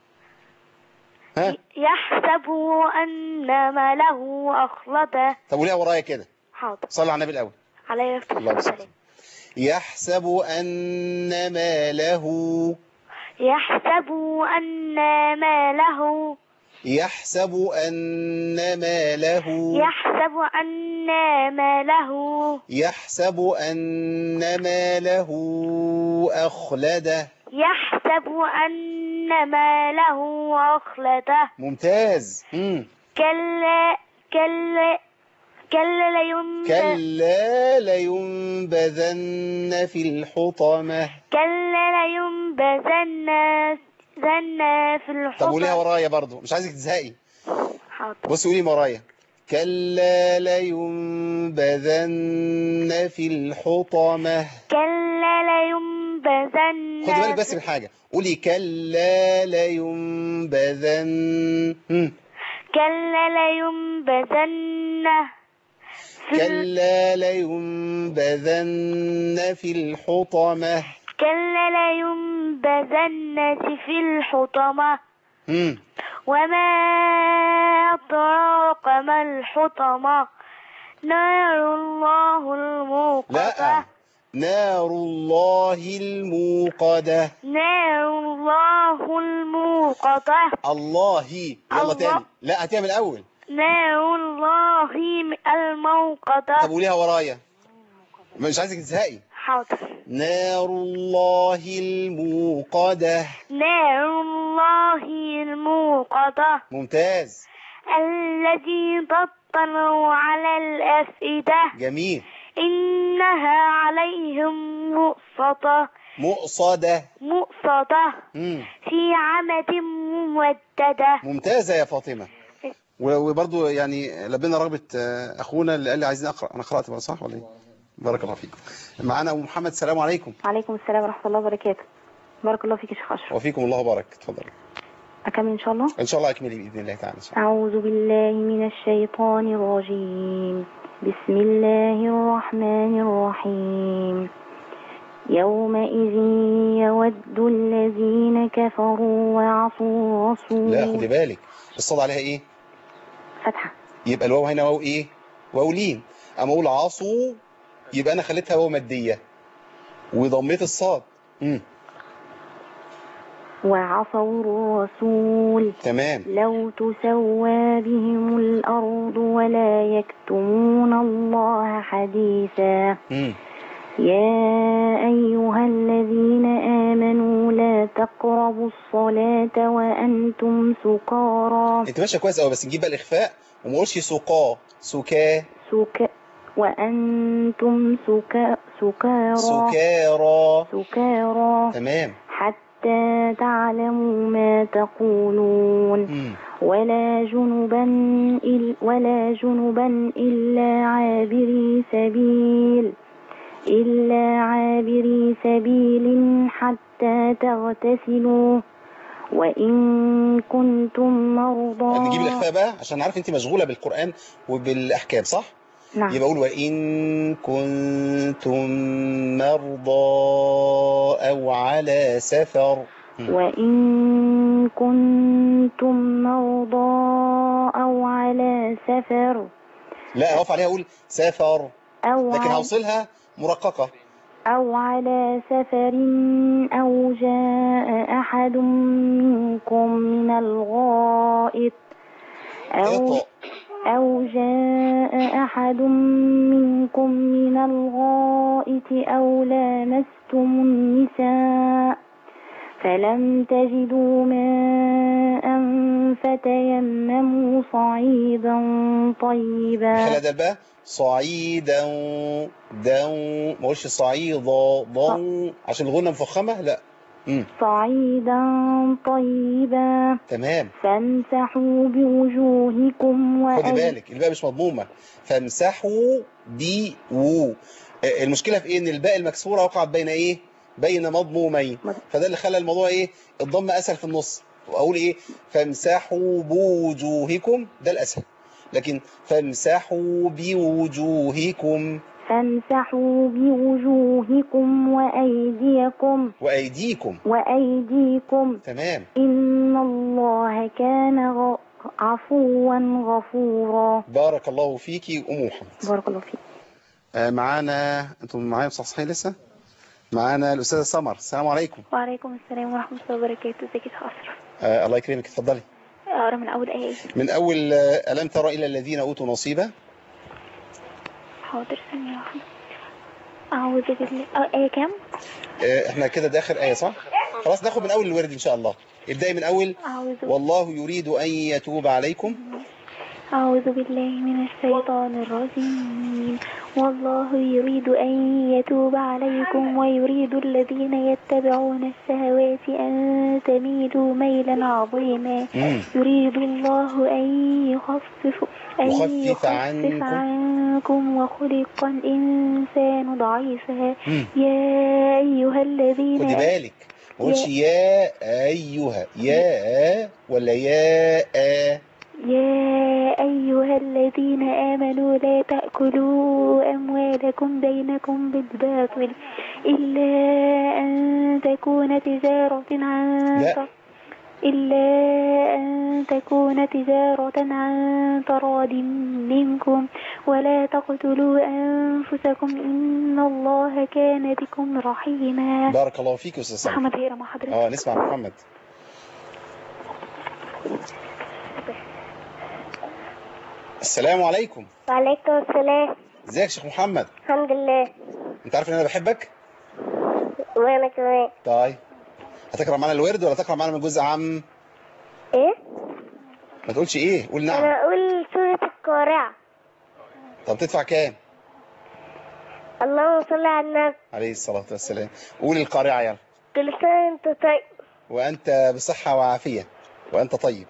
ها يحسب أن ماله أخلطه طب قوليها ورايا كده حاضر صلي على النبي الأول عليه الصلاة اللهم صل. والسلام يحسب أن ما له يحسب أن ماله يحسب أن ما له يحسب أن ماله يحسب أن ما له أخلده يحسب أن ماله أخلده ممتاز مم. كلا كلا كلا لينبذ كلا لينبذن في الحطمة كلا لينبذن زن في طب قوليها الحطمة ورايا برضو مش عايزك تزهقي حاضر بصي قولي ورايا كلا لينبذن في الحطمة كلا لينبذن خدي بالك بس من حاجة قولي كلا لينبذن هم. كلا لينبذن في ال- كلا لينبذن في الحطمة كلا لينبذن في الحطمة هم. وما أدراك ما الحطمة نار الله الموقدة لا نار الله الموقدة نار الله الموقدة الله يلا الله. تاني لا هتعمل الأول نار الله الموقدة طب قوليها ورايا مش عايزك تزهقي حاضر نار الله الموقدة نار الله الموقدة ممتاز التي تطلع على الأفئدة جميل إنها عليهم مؤصدة مؤصدة مؤصدة مم. في عمد ممددة ممتازة يا فاطمة و- وبرضو يعني لبينا رغبة آه، أخونا اللي قال لي عايزين أقرأ أنا قرأت بقى صح ولا إيه؟ بارك الله فيكم معانا أبو محمد السلام عليكم وعليكم السلام ورحمة الله وبركاته بارك الله فيك يا شيخ أشرف وفيكم الله بارك اتفضل أكمل إن شاء الله إن شاء الله أكملي بإذن الله تعالى إن شاء الله. أعوذ بالله من الشيطان الرجيم بسم الله الرحمن الرحيم يومئذ يود الذين كفروا وعصوا الرسول لا خدي بالك الصاد عليها إيه؟ فتحة يبقى الواو هنا واو إيه؟ واو لين أما أقول عصوا يبقى أنا خليتها واو مادية وضميت الصاد مم. وعصوا الرسول تمام لو تسوى بهم الأرض ولا يكتمون الله حديثا مم. يا أيها الذين آمنوا لا تقربوا الصلاة وأنتم سكارى أنت ماشية كويس أوي بس نجيب بقى الإخفاء وما أقولش سقا سكا سك وأنتم سكا سكارى سكارى سكارى تمام حتى تعلموا ما تقولون مم. ولا جنبا إل ولا جنبا إلا عابري سبيل إلا عابري سبيل حتى تغتسلوا وإن كنتم مرضى نجيب الإخفاء بقى عشان عارف أنت مشغولة بالقرآن وبالأحكام صح؟ نعم يبقى أقول وإن كنتم مرضى أو على سفر مم. وإن كنتم مرضى أو على سفر لا أقف عليها أقول سفر أو لكن على هوصلها مرققة أو على سفر أو جاء أحد منكم من الغائط أو إطأ أو جاء أحد منكم من الغائط أو لامستم النساء فلم تجدوا ماء فتيمموا صعيدا طيبا خلي ده بقى صعيدا دو ما اقولش صعيدا ضو عشان الغنة مفخمة لا مم. صعيدا طيبا تمام فامسحوا بوجوهكم خدي وأيديكم بالك الباء مش مضمومة فامسحوا بي و آه، المشكلة في ايه ان الباء المكسورة وقعت بين ايه بين مضمومين فده اللي خلى الموضوع ايه الضم اسهل في النص واقول ايه فامسحوا بوجوهكم ده الاسهل لكن فامسحوا بوجوهكم فامسحوا بوجوهكم وأيديكم وايديكم وأيديكم تمام إن الله كان غ- عفوا غفورا بارك الله فيكي ام محمد بارك الله فيك آه، معانا انتم معايا مصحصحين لسه معانا الاستاذه سمر السلام عليكم وعليكم السلام ورحمة الله وبركاته ازيك يا أشرف آه الله يكرمك اتفضلي أقرأ من أول آية من اول آه، الم ترى الى الذين اوتوا نصيبا حاضر ثانية واحدة أعوذ بالله أه، آية كام؟ آه، احنا كده ده اخر ايه صح خلاص ناخد من اول الورد ان شاء الله ابداي من اول أعوذ والله يريد ان يتوب عليكم أعوذ بالله من الشيطان الرجيم والله يريد أن يتوب عليكم ويريد الذين يتبعون الشهوات أن تميلوا ميلا عظيما مم. يريد الله أن يخفف أن يخفف يخفف عنكم. عنكم وخلق الإنسان ضعيفا مم. يا أيها الذين خدي بالك ما قولش يا ايها يا ولا يا آ يا أيها الذين آمنوا لا تأكلوا أموالكم بينكم بالباطل إلا أن تكون تجارة عن لا. ت- إلا أن تكون تجارة عن تراض منكم ولا تقتلوا أنفسكم إن الله كان بكم رحيما بارك الله فيك يا استاذ سمر محمد هيرة مع حضرتك اه نسمع محمد السلام عليكم وعليكم السلام ازيك يا شيخ محمد الحمد لله انت عارف ان انا بحبك وانا كمان طيب هتقرا معانا الورد ولا تقرا معانا من جزء عام ايه ما تقولش ايه قول نعم انا اقول سورة القارعة طب تدفع كام اللهم صل على النبي عليه الصلاه والسلام قول القارعه يلا كل سنة وانت طيب وانت بصحه وعافيه وانت طيب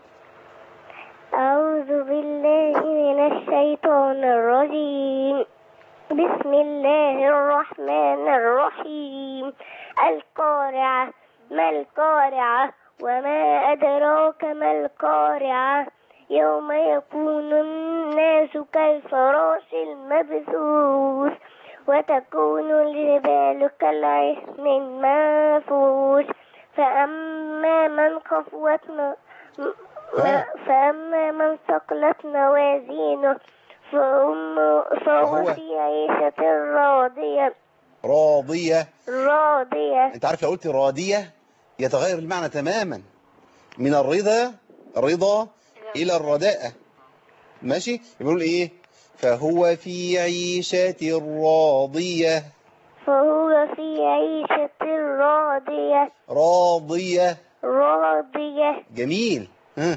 أعوذ بالله من الشيطان الرجيم بسم الله الرحمن الرحيم القارعة ما القارعة وما أدراك ما القارعة يوم يكون الناس كالفراش المبثوث وتكون الجبال كالعهن المنفوش فأما من خفوت م- م- فأما من ثقلت موازينه فأم فهو فهو- في عيشة راضية راضيه راضية انت عارف لو قلت راضيه يتغير المعنى تماما من الرضا رضا الى الرداءه ماشي بيقول ايه فهو في عيشة راضية فهو في عيشة راضية راضية راضية جميل ها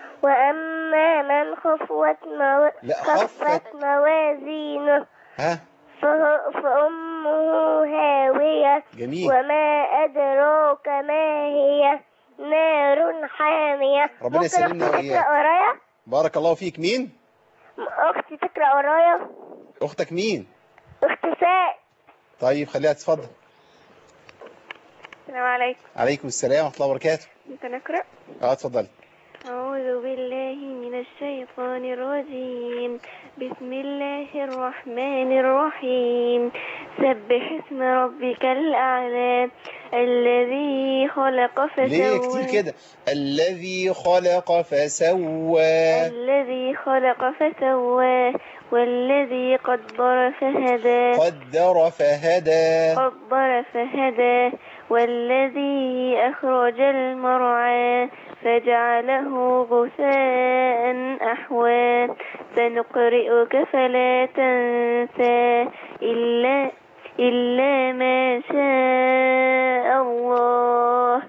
وأما من خفوت مو... لا، خفت. خفت موازينه ها فه- فأمه هاوية جميل وما أدراك ما هي نار حامية ربنا ممكن يسلمنا أختي وإياك. تقرأ ورايا بارك الله فيك مين أختي تقرأ ورايا اختك مين أختي ساء طيب خليها تتفضل السلام عليكم عليكم السلام ورحمة الله وبركاته انت نقرأ اه اتفضل أعوذ بالله من الشيطان الرجيم بسم الله الرحمن الرحيم سبح اسم ربك الأعلى الذي خلق ليه فسوى كتير كده الذي خلق فسوى الذي خلق فسوى والذي قدر فهدى قدر فهدى قدر فهدى والذي أخرج المرعى فجعله غثاء أحوى سنقرئك فلا تنسى إلا إلا ما شاء الله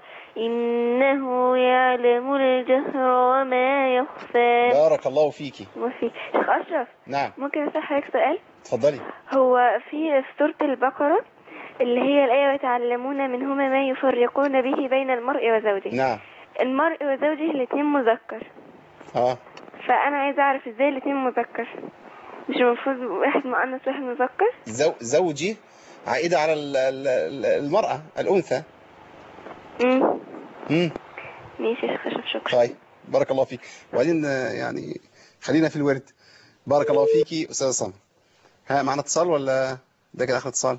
إنه يعلم الجهر وما يخفى بارك الله فيكي وفي شيخ أشرف نعم ممكن أسأل حضرتك سؤال اتفضلي هو في في سورة البقرة اللي هي الآية ويتعلمون منهما ما يفرقون به بين المرء وزوجه نعم المرء وزوجه الاثنين مذكر اه فأنا عايزة أعرف إزاي الاثنين مذكر مش المفروض واحد مؤنث واحد مذكر زو زوجي عائدة على ال- ال- ال- المرأة الأنثى امم مم. ماشي يا شيخ أشرف شكرا طيب بارك الله فيك وبعدين آه، يعني خلينا في الورد بارك الله فيكي أستاذ صنم ها معنا اتصال ولا ده كده آخر اتصال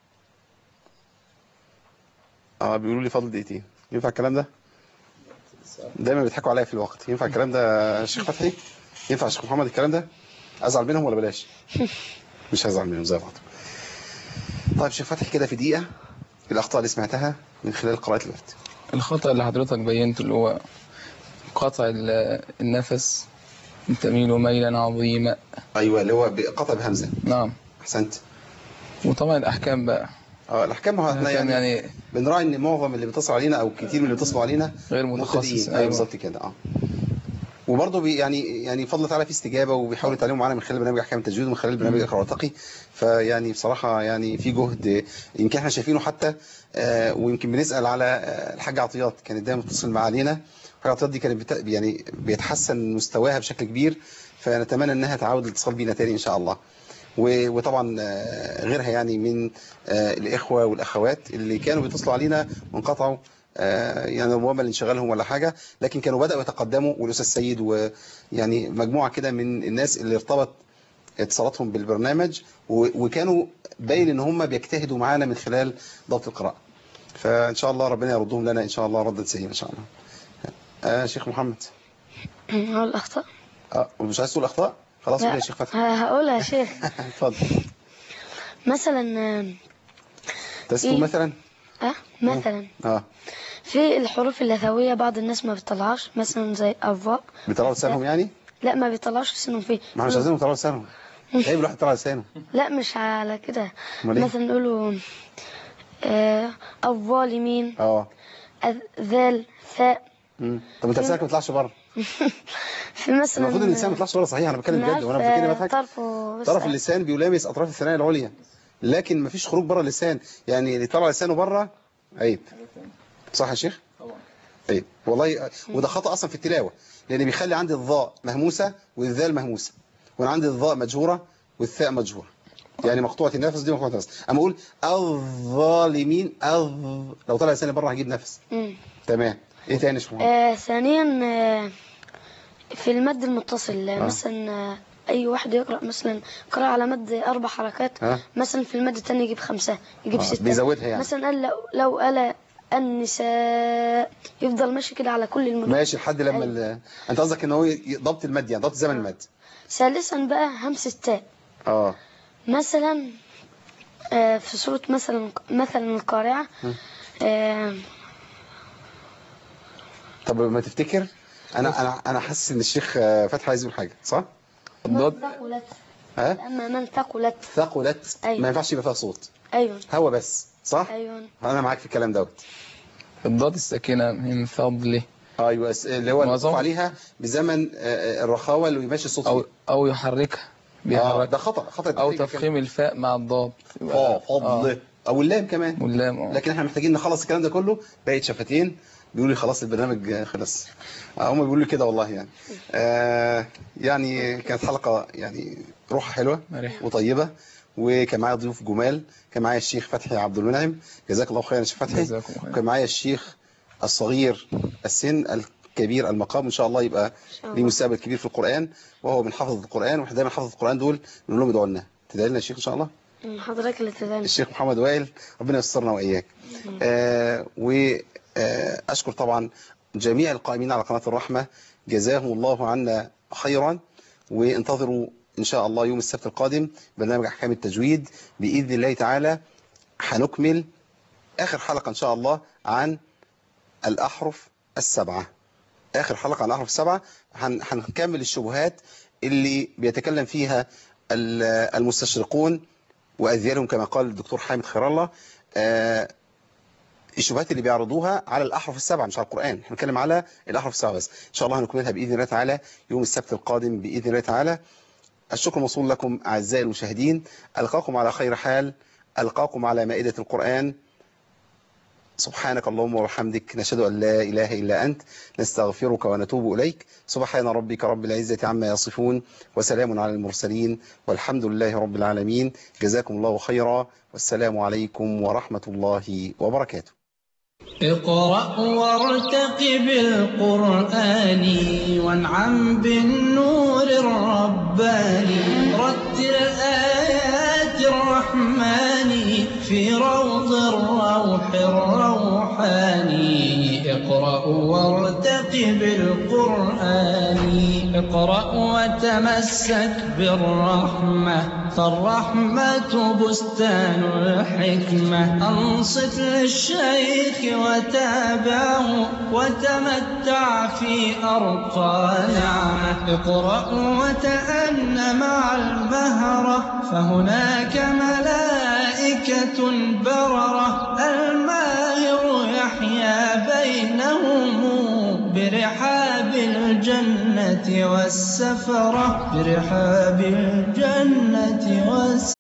اه بيقولوا لي فاضل دقيقتين ينفع الكلام ده دايما بيضحكوا عليا في الوقت ينفع الكلام ده يا شيخ فتحي ينفع يا شيخ محمد الكلام ده ازعل منهم ولا بلاش مش هزعل منهم زي بعض طيب شيخ فتحي كده في دقيقة الأخطاء اللي سمعتها من خلال قراءة الورد الخطأ اللي حضرتك بينته اللي هو قطع ال- النفس تميل ميلا عظيما أيوة اللي هو قطع بهمزة نعم أحسنت وطبعا الأحكام بقى اه الأحكام هو احنا الأحكام يعني, يعني بنراعي إن معظم اللي بيتصل علينا أو كتير من اللي بيتصلوا علينا غير مبتدئين متخصص أيوة أيوة. بالظبط كده اه وبرضه بي يعني يعني بفضل تعالى في استجابه وبيحاولوا يتعلموا معانا من خلال برنامج احكام التجويد ومن خلال برنامج اقرا وارتقي فيعني بصراحه يعني في جهد يمكن احنا شايفينه حتى آه ويمكن بنسال على آه الحاجه عطيات كانت دايما بتتصل مع علينا الحاجه عطيات دي كانت بت... يعني بيتحسن مستواها بشكل كبير فنتمنى انها تعود الاتصال بينا تاني ان شاء الله و- وطبعا آه، غيرها يعني من آه، الإخوة والأخوات اللي كانوا بيتصلوا علينا وانقطعوا آه، يعني ربما لانشغالهم ولا حاجة لكن كانوا بدأوا يتقدموا والأستاذ سيد ويعني مجموعة كده من الناس اللي ارتبط اتصالاتهم بالبرنامج و- وكانوا باين ان هم بيجتهدوا معانا من خلال ضبط القراءة فإن شاء الله ربنا يردهم لنا إن شاء الله ردا سليما إن شاء الله آه شيخ محمد هقول الأخطاء اه مش عايز تقول اخطاء خلاص قول يا شيخ فتحي ه- هقولها يا شيخ اتفضل مثلا آه، تسكو إيه؟ مثلا اه مثلا اه في الحروف اللثوية بعض الناس ما بيطلعهاش مثلا زي الفاء بيطلعوا لسانهم يعني لا ما بيطلعوش لسانهم فيه ما مش عايزينهم يطلعوا لسانهم عيب الواحد يطلع لسانه لا مش على كده أمال إيه؟ مثلا نقولوا آه، الظالمين اه أذ- ذال ثاء مم. طب انت لسانك ما يطلعش بره في مثلا المفروض ان الانسان ما يطلعش بره صحيح انا بتكلم بجد وانا عارف، بفكرني آه، بضحك طرفه بس طرف اللسان بيلامس اطراف الثنايا العليا لكن ما فيش خروج بره اللسان يعني اللي طلع لسانه بره عيب صح يا شيخ طبعا عيب والله وده خطا اصلا في التلاوه لان بيخلي عندي الضاء مهموسه والذال مهموسه وانا عندي الضاء مجهوره والثاء مجهوره يعني مقطوعه النفس دي مقطوعه النفس اما اقول الظالمين أظ... لو طلع لساني بره هجيب نفس مم. تمام ايه تاني يا شيخ محمد آه ثانيا آه في المد المتصل آه. آه. مثلا آه أي واحد يقرأ مثلا قرأ على مد أربع حركات ها مثلا في المد التاني يجيب خمسة يجيب آه، ستة بيزودها يعني. مثلا قال لو, لو قال النساء يفضل ماشي كده على كل المدود ماشي لحد لما ال... انت قصدك ان هو ي- ضبط المد يعني ضبط زمن المد ثالثا بقى همس التاء اه مثلا آه في سورة مثلا مثلا القارعة آه طب ما تفتكر انا انا انا حاسس ان الشيخ آه، فتحي عايز يقول حاجه صح الضاد من ثقلت ها أما من ثقلت ثقلت أيوة. ما ينفعش يبقى فيها صوت أيوه هوا بس صح أيوه انا معاك في الكلام دوت الضاد الساكنة من فضله ايوه س- اللي هو معظم- الموقوف عليها بزمن آه، آه، الرخاوه اللي يمشي الصوت أو فيه. أو يحركها آه بيحرك ده خطا خطا أو التحريك تفخيم الفاء مع الضاد كده. اه فضل او اللام كمان واللام آه. لكن احنا محتاجين نخلص الكلام ده كله بقيت شفتين بيقولوا لي خلاص البرنامج آه، خلص آه، هم بيقولوا لي كده والله يعني آه يعني كانت حلقة يعني روحها حلوة مريحة. وطيبة وكان معايا ضيوف جمال كان معايا الشيخ فتحي عبد المنعم جزاك الله خيرا يا شيخ فتحي جزاكم خير. وكان معايا الشيخ الصغير السن الكبير المقام ان شاء الله يبقى ليه مستقبل كبير في القرآن وهو من حفظ القرآن واحنا دايما حفظ القرآن دول نقول لهم ادعوا لنا تدعي لنا يا شيخ ان شاء الله حضرتك اللي تدعي الشيخ محمد وائل ربنا يسترنا وإياك آه وأشكر طبعا جميع القائمين على قناة الرحمة جزاهم الله عنا خيرا وانتظروا إن شاء الله يوم السبت القادم برنامج أحكام التجويد بإذن الله تعالى هنكمل آخر حلقة إن شاء الله عن الأحرف السبعة آخر حلقة عن الأحرف السبعة هن- هنكمل الشبهات اللي بيتكلم فيها ال- المستشرقون وأذيالهم كما قال الدكتور حامد خير الله آه، الشبهات اللي بيعرضوها على الأحرف السبعة مش على القرآن احنا بنتكلم على الأحرف السبعة بس إن شاء الله هنكملها بإذن الله تعالى يوم السبت القادم بإذن الله تعالى الشكر موصول لكم أعزائي المشاهدين ألقاكم على خير حال ألقاكم على مائدة القرآن سبحانك اللهم وبحمدك نشهد أن لا إله إلا أنت نستغفرك ونتوب إليك سبحان ربك رب العزة عما يصفون وسلام على المرسلين والحمد لله رب العالمين جزاكم الله خيرا والسلام عليكم ورحمة الله وبركاته اقرأ وارتقب القرآن وانعم بالنور الرباني رتل آيات الرحمن في روض الروح الروحاني اقرأ وارتقب القرآن اقرأ وتمسك بالرحمة فالرحمة بستان الحكمة أنصت للشيخ وتابعه وتمتع في أرقى نعمة اقرأ وتأن مع المهرة فهناك ملائكة بررة الماهر يحيا بينهم برحاب الجنة والسفرة برحاب الجنة والسفرة